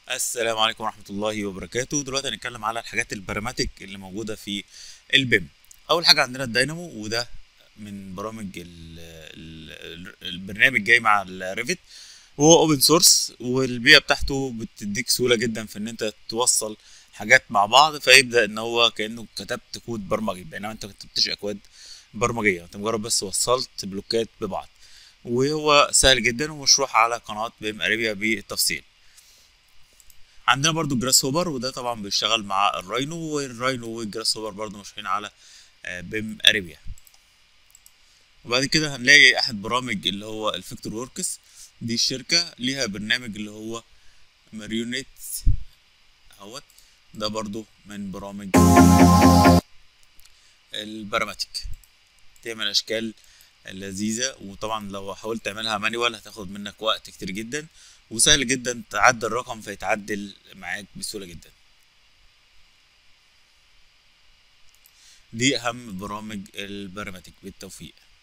السلام عليكم ورحمة الله وبركاته دلوقتي هنتكلم على الحاجات البراماتيك اللي موجودة في البيم أول حاجة عندنا الداينامو وده من برامج ال ال البرنامج جاي مع الريفت وهو اوبن سورس والبيئة بتاعته بتديك سهولة جدا في ان انت توصل حاجات مع بعض فيبدأ ان هو كأنه كتبت كود برمجي بينما انت ما كتبتش اكواد برمجية انت مجرد بس وصلت بلوكات ببعض وهو سهل جدا ومشروح على قناة بيم اريبيا بالتفصيل عندنا برضو جراس هوبر وده طبعا بيشتغل مع الراينو والراينو والجراس هوبر برضو مشروحين على آه، بيم اريبيا وبعد كده هنلاقي احد برامج اللي هو الفيكتور وركس دي الشركة ليها برنامج اللي هو ماريونيت اهوت ده برضو من برامج البراماتيك تعمل اشكال لذيذة وطبعا لو حاولت تعملها مانيوال هتاخد منك وقت كتير جدا وسهل جدا تعدل الرقم فيتعدل معاك بسهولة جدا دي اهم برامج البراماتيك بالتوفيق